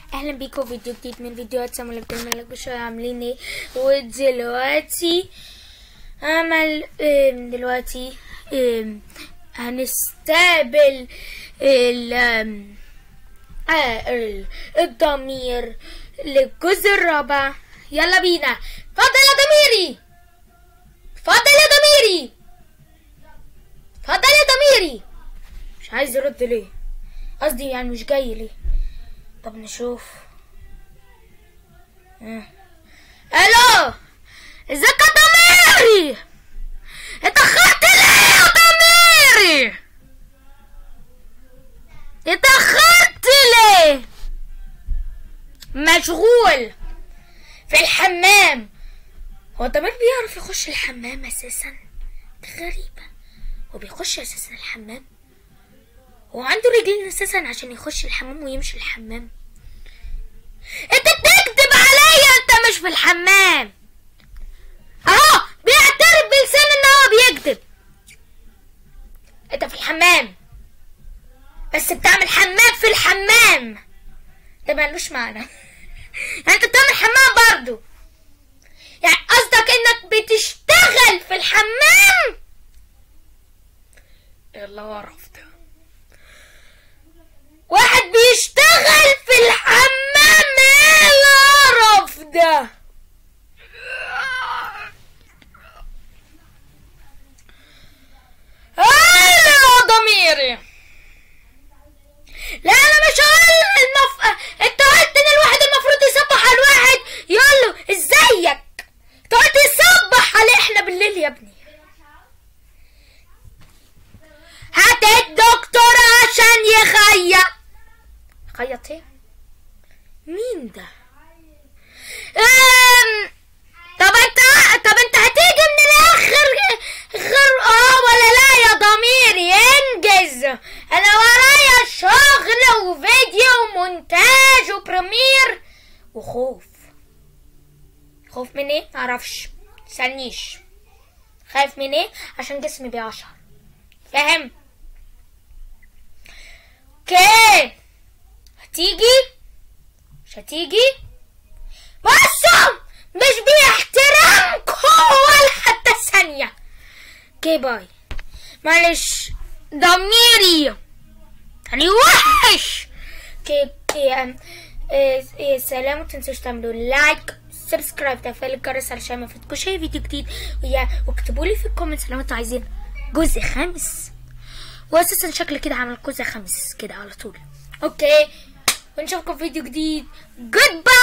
اهلا بيكم في فيديو جديد من فيديوهات سامو اللي بتعمل لك بشوية عاملين ايه ودلوقتي عمل ام، دلوقتي ام، هنستقبل ال ام، آه، ال- الضمير للجزء الرابع يلا بينا فضل يا ضميري فضل يا ضميري فضل يا ضميري مش عايز يرد ليه قصدي يعني مش جاي ليه طب نشوف آه. الو ازيك يا ضميري اتأخرت ليه يا ضميري اتأخرت ليه مشغول في الحمام هو الضمير بيعرف يخش الحمام اساسا دي غريبة هو بيخش اساسا الحمام هو عنده رجلين اساسا عشان يخش الحمام ويمشي الحمام انت بتكذب عليا انت مش في الحمام اهو بيعترف بلسانه ان هو بيكذب انت في الحمام بس بتعمل حمام في الحمام ده ملوش معنى يعني انت بتعمل حمام برضو يعني قصدك انك بتشتغل في الحمام يلا وقرف ده واحد بيشتغل في الحمام ايه القرف ده انا يا ضميري لا انا مش هقول المف... انت قلت ان الواحد المفروض يصبح على الواحد يقول له ازيك انت قلت يصبح عليه احنا بالليل يا ابني هات الدكتور عشان يخيط خيط ايه مين ده أم... طب انت طب انت هتيجي من الاخر غير اه ولا لا يا ضميري انجز انا ورايا شغل وفيديو ومونتاج وبريمير وخوف خوف من ايه معرفش تسألنيش خايف من ايه عشان جسمي بيعشر فاهم اوكي هتيجي مش هتيجي بصوا مش بيحترمكم ولا حتى ثانية اوكي باي معلش ضميري يعني وحش اوكي اوكي ام إيه إيه سلام وتنسوش تعملوا لايك سبسكرايب تفعيل الجرس علشان ما يفوتكوش اي فيديو جديد ويا واكتبوا لي في الكومنتس لو انتوا عايزين جزء خامس واساسا شكل كده عمل جزء خامس كده على طول اوكي ونشوفكم في فيديو جديد جود باي